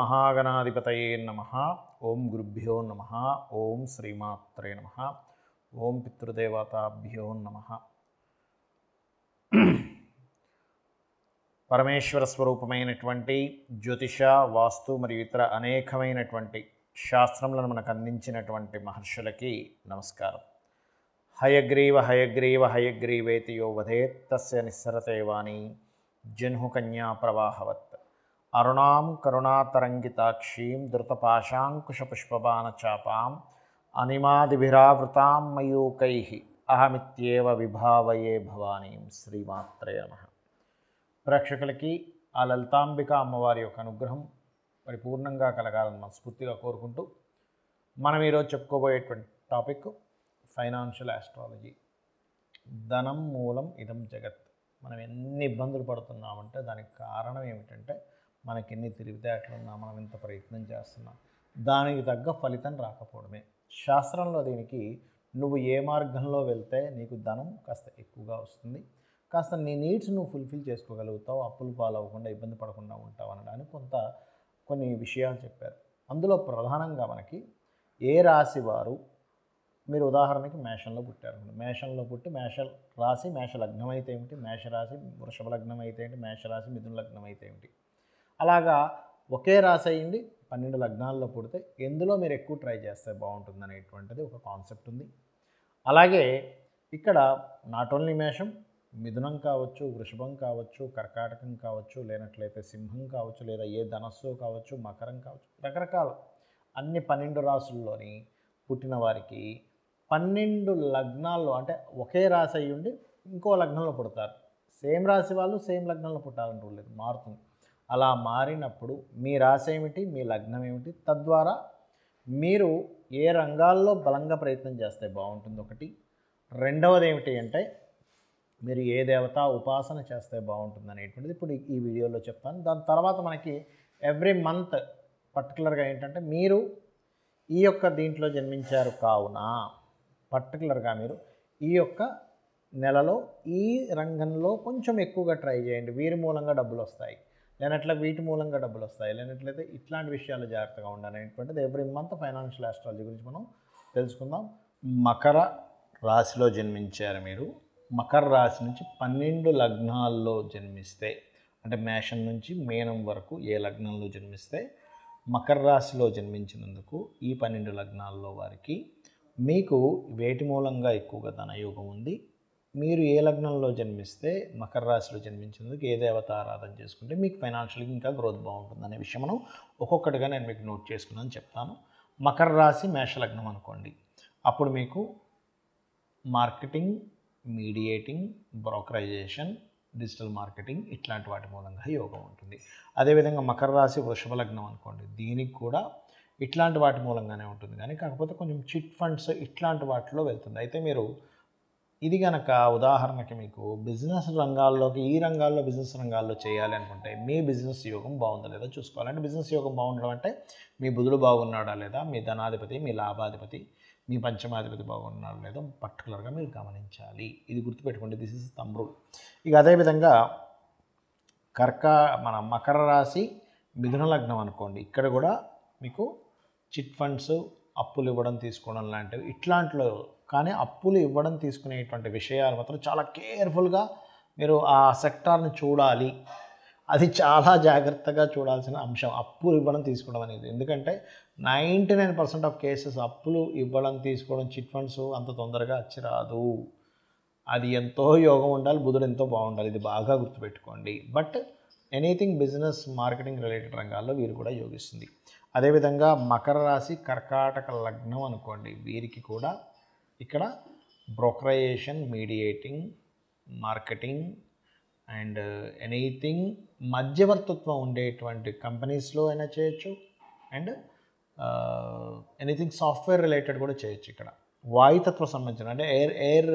శ్రీమహాగణాధిపతయే నమ ఓం గురుభ్యో నమ ఓం శ్రీమాత్రే నమ ఓం పితృదేవతాభ్యో నమ పరమేశ్వర స్వరూపమైనటువంటి జ్యోతిష వాస్తు మరియు ఇతర అనేకమైనటువంటి శాస్త్రములను మనకు అందించినటువంటి మహర్షులకి నమస్కారం హయగ్రీవ హయగ్రీవ హయగ్రీవేతి యో వధేత్ తస్య నిస్సరతే వాణి జన్హు కన్యా ప్రవాహవత్ అరుణాం కరుణాతరంగితాక్షీం ధృతపాశాంకుశపుష్పబాణచాపాం అనిమాదిభిరావృతాం మయూకై అహమిత్యేవ విభావయే భవానీం శ్రీమాత్రే నమ ప్రేక్షకులకి ఆ లలితాంబిక అమ్మవారి యొక్క అనుగ్రహం పరిపూర్ణంగా కలగాలని మనస్ఫూర్తిగా కోరుకుంటూ మనం ఈరోజు చెప్పుకోబోయేటువంటి టాపిక్ ఫైనాన్షియల్ ఆస్ట్రాలజీ ధనం మూలం ఇదం జగత్ మనం ఎన్ని ఇబ్బందులు పడుతున్నామంటే దానికి కారణం ఏమిటంటే మనకి ఎన్ని తెలివితేటలు ఉన్నా మనం ఎంత ప్రయత్నం చేస్తున్నాం దానికి తగ్గ ఫలితం రాకపోవడమే శాస్త్రంలో దీనికి నువ్వు ఏ మార్గంలో వెళ్తే నీకు ధనం కాస్త ఎక్కువగా వస్తుంది కాస్త నీ నీడ్స్ నువ్వు ఫుల్ఫిల్ చేసుకోగలుగుతావు అప్పులు పాలవ్వకుండా ఇబ్బంది పడకుండా ఉంటావు అనడానికి కొంత కొన్ని విషయాలు చెప్పారు అందులో ప్రధానంగా మనకి ఏ రాశి వారు మీరు ఉదాహరణకి మేషంలో పుట్టారు మేషంలో పుట్టి మేష రాశి మేష లగ్నం అయితే ఏమిటి మేషరాశి వృషభ లగ్నం అయితే ఏంటి మేషరాశి మిథున లగ్నం అయితే ఏమిటి అలాగా ఒకే రాశి అయ్యింది పన్నెండు లగ్నాల్లో పుడితే ఎందులో మీరు ఎక్కువ ట్రై చేస్తే బాగుంటుంది అనేటువంటిది ఒక కాన్సెప్ట్ ఉంది అలాగే ఇక్కడ నాట్ ఓన్లీ మేషం మిథునం కావచ్చు వృషభం కావచ్చు కర్కాటకం కావచ్చు లేనట్లయితే సింహం కావచ్చు లేదా ఏ ధనస్సు కావచ్చు మకరం కావచ్చు రకరకాల అన్ని పన్నెండు రాసుల్లోని పుట్టిన వారికి పన్నెండు లగ్నాల్లో అంటే ఒకే రాశి అయ్యి ఉండి ఇంకో లగ్నంలో పుడతారు సేమ్ రాశి వాళ్ళు సేమ్ లగ్నంలో పుట్టాలని రూల్ లేదు మారుతుంది అలా మారినప్పుడు మీ రాశి ఏమిటి మీ లగ్నం ఏమిటి తద్వారా మీరు ఏ రంగాల్లో బలంగా ప్రయత్నం చేస్తే బాగుంటుంది ఒకటి రెండవది ఏమిటి అంటే మీరు ఏ దేవత ఉపాసన చేస్తే బాగుంటుంది అనేటువంటిది ఇప్పుడు ఈ వీడియోలో చెప్తాను దాని తర్వాత మనకి ఎవ్రీ మంత్ పర్టికులర్గా ఏంటంటే మీరు ఈ యొక్క దీంట్లో జన్మించారు కావున పర్టికులర్గా మీరు ఈ యొక్క నెలలో ఈ రంగంలో కొంచెం ఎక్కువగా ట్రై చేయండి వీరి మూలంగా డబ్బులు వస్తాయి లేనట్లే వీటి మూలంగా డబ్బులు వస్తాయి లేనట్లయితే ఇట్లాంటి విషయాలు జాగ్రత్తగా ఉండాలనేటువంటిది ఎవ్రీ మంత్ ఫైనాన్షియల్ ఆస్ట్రాలజీ గురించి మనం తెలుసుకుందాం మకర రాశిలో జన్మించారు మీరు మకర రాశి నుంచి పన్నెండు లగ్నాల్లో జన్మిస్తే అంటే మేషం నుంచి మేనం వరకు ఏ లగ్నంలో జన్మిస్తే మకర రాశిలో జన్మించినందుకు ఈ పన్నెండు లగ్నాల్లో వారికి మీకు వేటి మూలంగా ఎక్కువగా ధనయోగం ఉంది మీరు ఏ లగ్నంలో జన్మిస్తే మకర రాశిలో జన్మించినందుకు ఏ దేవత ఆరాధన చేసుకుంటే మీకు ఫైనాన్షియల్గా ఇంకా గ్రోత్ బాగుంటుంది అనే విషయం మనం ఒక్కొక్కటిగా నేను మీకు నోట్ చేసుకున్నాను చెప్తాను మకర రాశి మేష లగ్నం అనుకోండి అప్పుడు మీకు marketing mediating brokerization digital marketing ఇట్లాంటి వాటి మూలంగా యోగం ఉంటుంది అదేవిధంగా మకర రాశి వృషభ లగ్నం అనుకోండి దీనికి కూడా ఇట్లాంటి వాటి మూలంగానే ఉంటుంది కానీ కాకపోతే కొంచెం చిట్ ఫండ్స్ ఇట్లాంటి వాటిలో వెళ్తుంది అయితే మీరు ఇది కనుక ఉదాహరణకి మీకు బిజినెస్ రంగాల్లోకి ఈ రంగాల్లో బిజినెస్ రంగాల్లో చేయాలి అనుకుంటే మీ బిజినెస్ యోగం బాగుందా లేదా చూసుకోవాలి అంటే బిజినెస్ యోగం బాగుండడం అంటే మీ బుధుడు బాగున్నాడా లేదా మీ ధనాధిపతి మీ లాభాధిపతి మీ పంచమాధిపతి బాగున్నాడు లేదో పర్టికులర్గా మీరు గమనించాలి ఇది గుర్తుపెట్టుకోండి దిస్ ఇస్ తమ్రుల్ ఇక అదేవిధంగా కర్క మన మకర రాశి మిథున లగ్నం అనుకోండి ఇక్కడ కూడా మీకు చిట్ ఫండ్స్ అప్పులు ఇవ్వడం తీసుకోవడం లాంటివి ఇట్లాంటిలో కానీ అప్పులు ఇవ్వడం తీసుకునేటువంటి విషయాలు మాత్రం చాలా కేర్ఫుల్గా మీరు ఆ సెక్టార్ని చూడాలి అది చాలా జాగ్రత్తగా చూడాల్సిన అంశం అప్పులు ఇవ్వడం తీసుకోవడం అనేది ఎందుకంటే ninety nine percent of cases అప్పులు ఇవ్వడం తీసుకోవడం చిట్ ఫండ్స్ అంత తొందరగా వచ్చి రాదు అది ఎంతో యోగం ఉండాలి బుధుడు ఎంతో బాగుండాలి ఇది బాగా గుర్తుపెట్టుకోండి but anything business marketing related రంగాల్లో వీరు కూడా యోగిస్తుంది అదేవిధంగా మకర రాశి కర్కాటక లగ్నం అనుకోండి వీరికి కూడా ఇక్కడ brokerization mediating marketing and anything మధ్యవర్తిత్వం ఉండేటువంటి కంపెనీస్లో అయినా చేయొచ్చు అండ్ ఎనీథింగ్ సాఫ్ట్వేర్ రిలేటెడ్ కూడా చేయొచ్చు ఇక్కడ వాయుతత్వ సంబంధించిన అంటే air air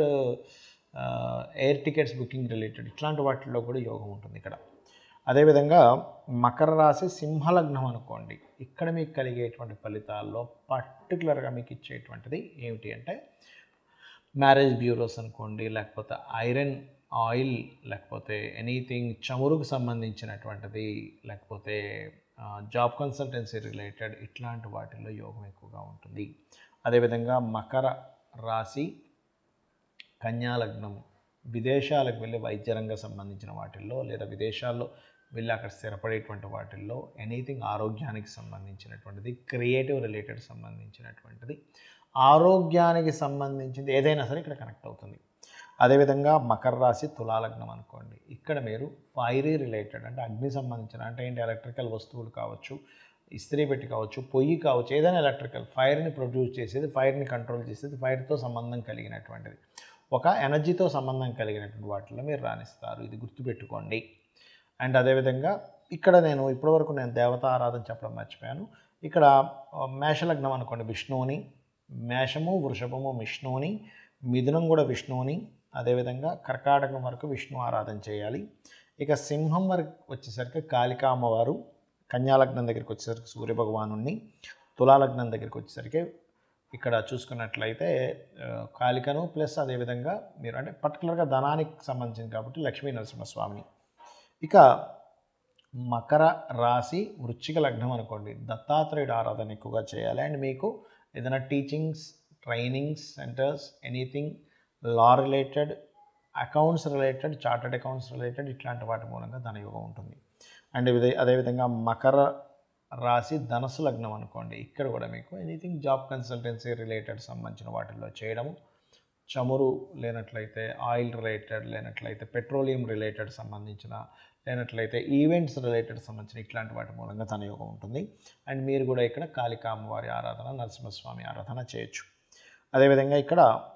air tickets booking related ఇట్లాంటి వాటిల్లో కూడా యోగం ఉంటుంది ఇక్కడ అదేవిధంగా మకర రాశి సింహలగ్నం అనుకోండి ఇక్కడ మీకు కలిగేటువంటి ఫలితాల్లో పర్టికులర్గా మీకు ఇచ్చేటువంటిది ఏమిటి అంటే మ్యారేజ్ బ్యూరోస్ అనుకోండి లేకపోతే ఐరన్ ఆయిల్ లేకపోతే ఎనీథింగ్ చమురుకు సంబంధించినటువంటిది లేకపోతే జాబ్ కన్సల్టెన్సీ రిలేటెడ్ ఇట్లాంటి వాటిల్లో యోగం ఎక్కువగా ఉంటుంది అదేవిధంగా మకర రాశి కన్యా లగ్నం విదేశాలకు వెళ్ళి వైద్య రంగం సంబంధించిన వాటిల్లో లేదా విదేశాల్లో వెళ్ళి అక్కడ స్థిరపడేటువంటి వాటిల్లో ఎనీథింగ్ ఆరోగ్యానికి సంబంధించినటువంటిది క్రియేటివ్ రిలేటెడ్ సంబంధించినటువంటిది ఆరోగ్యానికి సంబంధించింది ఏదైనా సరే ఇక్కడ కనెక్ట్ అవుతుంది అదేవిధంగా మకర రాశి తులాలగ్నం అనుకోండి ఇక్కడ మీరు ఫైరీ రిలేటెడ్ అంటే అగ్ని సంబంధించిన అంటే ఏంటి ఎలక్ట్రికల్ వస్తువులు కావచ్చు ఇస్త్రీ పెట్టి కావచ్చు పొయ్యి కావచ్చు ఏదైనా ఎలక్ట్రికల్ ఫైర్ని ప్రొడ్యూస్ చేసేది ఫైర్ని కంట్రోల్ చేసేది ఫైర్తో సంబంధం కలిగినటువంటిది ఒక ఎనర్జీతో సంబంధం కలిగినటువంటి వాటిలో మీరు రాణిస్తారు ఇది గుర్తుపెట్టుకోండి అండ్ అదేవిధంగా ఇక్కడ నేను ఇప్పటివరకు నేను దేవతా ఆరాధన చెప్పడం మర్చిపోయాను ఇక్కడ ఆ, మేషలగ్నం అనుకోండి విష్ణువుని మేషము వృషభము విష్ణువుని మిథునం కూడా విష్ణువుని అదేవిధంగా కర్కాటకం వరకు విష్ణు ఆరాధన చేయాలి ఇక సింహం వరకు వచ్చేసరికి కాళికా అమ్మవారు కన్యాలగ్నం దగ్గరికి వచ్చేసరికి సూర్యభగవాను తులాలగ్నం దగ్గరికి వచ్చేసరికి ఇక్కడ చూసుకున్నట్లయితే ఆ, కాళికను ప్లస్ అదేవిధంగా మీరు అంటే పర్టికులర్గా ధనానికి సంబంధించింది కాబట్టి లక్ష్మీ నరసింహస్వామిని ఇక మకర రాశి వృశ్చిక లగ్నం అనుకోండి దత్తాత్రేయుడు ఆరాధన ఎక్కువగా చేయాలి అండ్ మీకు ఏదైనా teachings trainings centres anything law related accounts related chartered accounts related ఇట్లాంటి వాటి మూలంగా ధనయోగం ఉంటుంది అండ్ ఇదే అదేవిధంగా మకర రాశి ధనసు లగ్నం అనుకోండి ఇక్కడ కూడా మీకు ఎనీథింగ్ జాబ్ కన్సల్టెన్సీ రిలేటెడ్ సంబంధించిన వాటిల్లో చేయడము చమురు లేనట్లయితే ఆయిల్ రిలేటెడ్ లేనట్లయితే పెట్రోలియం రిలేటెడ్ సంబంధించిన లేనట్లయితే ఈవెంట్స్ రిలేటెడ్ సంబంధించిన ఇట్లాంటి వాటి మూలంగా ధనయోగం ఉంటుంది అండ్ మీరు కూడా ఇక్కడ కాళికా అమ్మవారి ఆరాధన నరసింహస్వామి ఆరాధన చేయొచ్చు అదేవిధంగా ఇక్కడ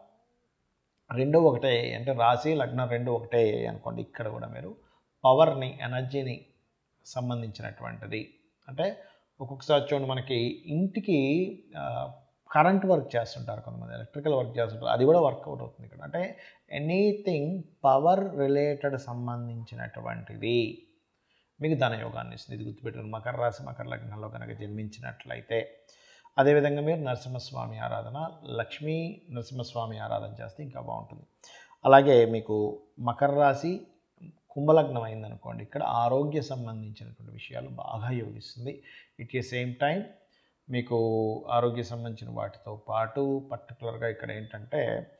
రెండు ఒకటే అంటే రాశి లగ్నం రెండు ఒకటే అనుకోండి ఇక్కడ కూడా మీరు పవర్ని ఎనర్జీని సంబంధించినటువంటిది అంటే ఒక్కొక్కసారి చూడండి మనకి ఇంటికి కరెంట్ వర్క్ చేస్తుంటారు కొంతమంది ఎలక్ట్రికల్ వర్క్ చేస్తుంటారు అది కూడా వర్కౌట్ అవుతుంది ఇక్కడ అంటే ఎనీథింగ్ పవర్ రిలేటెడ్ సంబంధించినటువంటిది మీకు ధనయోగాన్ని ఇస్తుంది ఇది గుర్తుపెట్టుకుని మకర రాశి మకర లగ్నంలో కనుక జన్మించినట్లయితే అదేవిధంగా మీరు నరసింహస్వామి ఆరాధన లక్ష్మీ నరసింహస్వామి ఆరాధన చేస్తే ఇంకా బాగుంటుంది అలాగే మీకు మకర రాశి కుంభలగ్నం అయిందనుకోండి ఇక్కడ ఆరోగ్య సంబంధించినటువంటి విషయాలు బాగా యోగిస్తుంది ఇట్ ఏ సేమ్ టైం మీకు ఆరోగ్య సంబంధించిన వాటితో పాటు పర్టికులర్గా ఇక్కడ ఏంటంటే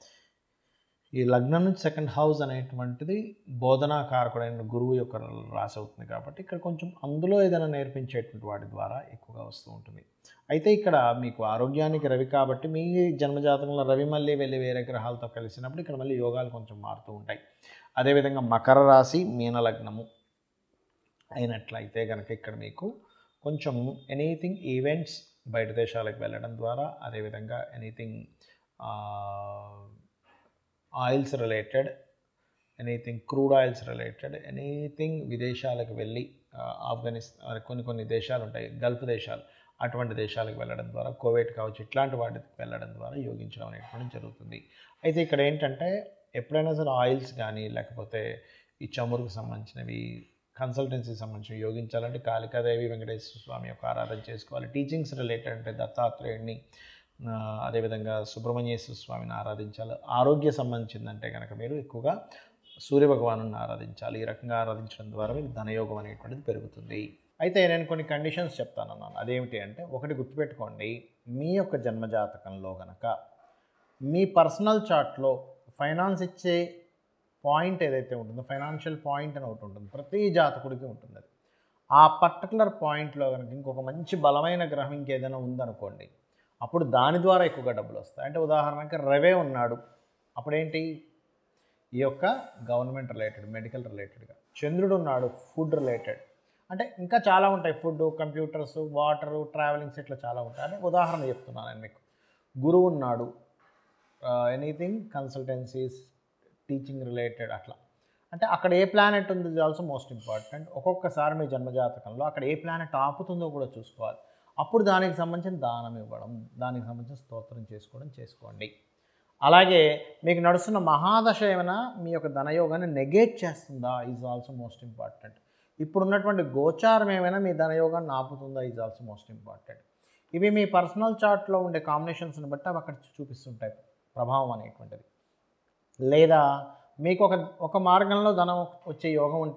ఈ లగ్నం నుంచి సెకండ్ హౌస్ అనేటువంటిది బోధనాకారకుడైన గురువు యొక్క రాసి అవుతుంది కాబట్టి ఇక్కడ కొంచెం అందులో ఏదైనా నేర్పించేటువంటి వాటి ద్వారా ఎక్కువగా వస్తూ ఉంటుంది అయితే ఇక్కడ మీకు ఆరోగ్యానికి రవి కాబట్టి మీ జన్మజాతకంలో రవి మళ్ళీ వెళ్ళి వేరే గ్రహాలతో కలిసినప్పుడు ఇక్కడ మళ్ళీ యోగాలు కొంచెం మారుతూ ఉంటాయి అదేవిధంగా మకర రాశి మీన లగ్నము అయినట్లయితే కనుక ఇక్కడ మీకు కొంచెం ఎనీథింగ్ ఈవెంట్స్ బయట దేశాలకు వెళ్ళడం ద్వారా అదేవిధంగా anything oils related anything crude oils related anything విదేశాలకు వెళ్ళి ఆ, ఆఫ్ఘనిస్తాన్ కొన్ని కొన్ని దేశాలు ఉంటాయి గల్ఫ్ దేశాలు అటువంటి దేశాలకు వెళ్ళడం ద్వారా కోవిడ్ కావచ్చు ఇట్లాంటి వాటికి వెళ్ళడం ద్వారా యోగించడం అనేటువంటి జరుగుతుంది అయితే ఇక్కడ ఏంటంటే ఎప్పుడైనా సరే ఆయిల్స్ కానీ లేకపోతే ఈ చమురుకు సంబంధించినవి కన్సల్టెన్సీకి సంబంధించి యోగించాలంటే కాళికాదేవి వెంకటేశ్వర స్వామి యొక్క ఆరాధన చేసుకోవాలి టీచింగ్స్ రిలేటెడ్ అంటే దత్తాత్రేయుడిని ఆ, అదేవిధంగా సుబ్రహ్మణ్యేశ్వర స్వామిని ఆరాధించాలి ఆరోగ్య సంబంధించిందంటే కనుక మీరు ఎక్కువగా సూర్యభగవాను ఆరాధించాలి ఈ రకంగా ఆరాధించడం ద్వారా మీకు ధనయోగం అనేటువంటిది పెరుగుతుంది అయితే నేను కొన్ని కండిషన్స్ చెప్తాను అన్నాను అదేమిటి అంటే ఒకటి గుర్తుపెట్టుకోండి మీ యొక్క జన్మజాతకంలో గనక మీ పర్సనల్ చార్ట్లో ఫైనాన్స్ ఇచ్చే పాయింట్ ఏదైతే ఉంటుందో ఫైనాన్షియల్ పాయింట్ అని ఒకటి ఉంటుంది ప్రతి జాతకుడికి ఉంటుంది అది ఆ పర్టికులర్ పాయింట్లో కనుక ఇంకొక మంచి బలమైన గ్రహం ఇంకేదైనా ఉందనుకోండి అప్పుడు దాని ద్వారా ఎక్కువగా డబ్బులు వస్తాయి అంటే ఉదాహరణకి రవే ఉన్నాడు అప్పుడేంటి ఈ యొక్క గవర్నమెంట్ రిలేటెడ్ మెడికల్ రిలేటెడ్గా చంద్రుడు ఉన్నాడు ఫుడ్ రిలేటెడ్ అంటే ఇంకా చాలా ఉంటాయి ఫుడ్ కంప్యూటర్స్ వాటరు ట్రావెలింగ్స్ ఇట్లా చాలా ఉంటాయి అంటే ఉదాహరణ చెప్తున్నాను నేను మీకు గురువు ఉన్నాడు ఎనీథింగ్ కన్సల్టెన్సీస్ టీచింగ్ రిలేటెడ్ అట్లా అంటే అక్కడ ఏ ప్లానెట్ ఉంది ఇది ఆల్సో మోస్ట్ ఇంపార్టెంట్ ఒక్కొక్కసారి మీ జన్మజాతకంలో అక్కడ ఏ ప్లానెట్ ఆపుతుందో కూడా చూసుకోవాలి అప్పుడు దానికి సంబంధించిన దానం ఇవ్వడం దానికి సంబంధించిన స్తోత్రం చేసుకోవడం చేసుకోండి అలాగే మీకు నడుస్తున్న మహాదశ ఏమైనా మీ యొక్క ధనయోగాన్ని నెగేట్ చేస్తుందా ఈజ్ ఆల్సో మోస్ట్ ఇంపార్టెంట్ ఇప్పుడు ఉన్నటువంటి గోచారం ఏమైనా మీ ధనయోగాన్ని ఆపుతుందా ఈజ్ ఆల్సో మోస్ట్ ఇంపార్టెంట్ ఇవి మీ పర్సనల్ చార్ట్లో ఉండే కాంబినేషన్స్ని బట్టి అవి అక్కడ చూపిస్తుంటాయి ప్రభావం అనేటువంటిది లేదా మీకు ఒక ఒక మార్గంలో ధనం వచ్చే యోగం ఉంటే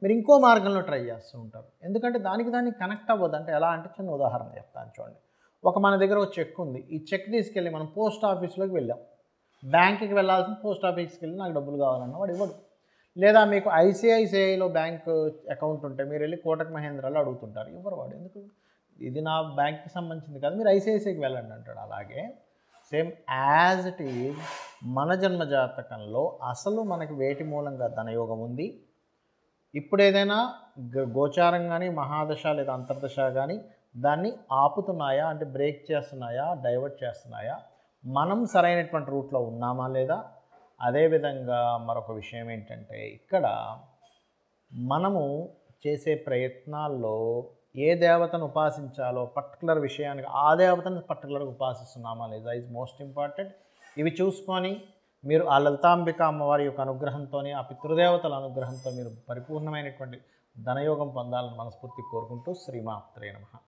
మీరు ఇంకో మార్గంలో ట్రై చేస్తూ ఉంటారు ఎందుకంటే దానికి దానికి కనెక్ట్ అవ్వదు అంటే ఎలా అంటే చిన్న ఉదాహరణ చెప్తాను చూడండి ఒక మన దగ్గర ఒక చెక్ ఉంది ఈ చెక్ తీసుకెళ్ళి మనం పోస్ట్ ఆఫీస్లోకి వెళ్ళాం బ్యాంక్కి వెళ్ళాల్సిన పోస్ట్ ఆఫీస్కి వెళ్ళి నాకు డబ్బులు కావాలన్నా వాడు ఇవ్వడు లేదా మీకు ఐసిఐసిఐలో బ్యాంక్ అకౌంట్ ఉంటే మీరు వెళ్ళి కోటక్ మహేంద్రలో అడుగుతుంటారు ఇవ్వరు వాడు ఎందుకు ఇది నా బ్యాంక్కి సంబంధించింది కాదు మీరు ఐసిఐసిఐకి వెళ్ళండి అంటాడు అలాగే సేమ్ యాజ్ ఇట్ ఈజ్ మన జన్మ జాతకంలో అసలు మనకి వేటి మూలంగా ధనయోగం ఉంది ఇప్పుడు ఏదైనా గ- గోచారం కానీ మహాదశ లేదా అంతర్దశ కానీ దాన్ని ఆపుతున్నాయా అంటే బ్రేక్ చేస్తున్నాయా డైవర్ట్ చేస్తున్నాయా మనం సరైనటువంటి రూట్లో ఉన్నామా లేదా అదేవిధంగా మరొక విషయం ఏంటంటే ఇక్కడ మనము చేసే ప్రయత్నాల్లో ఏ దేవతను ఉపాసించాలో పర్టికులర్ విషయానికి ఆ దేవతను పర్టికులర్గా ఉపాసిస్తున్నామా లేదా ఇస్ మోస్ట్ ఇంపార్టెంట్ ఇవి చూసుకొని మీరు ఆ లలితాంబిక అమ్మవారి యొక్క అనుగ్రహంతో ఆ పితృదేవతల అనుగ్రహంతో మీరు పరిపూర్ణమైనటువంటి ధనయోగం పొందాలని మనస్ఫూర్తి కోరుకుంటూ శ్రీమాత్రే నమః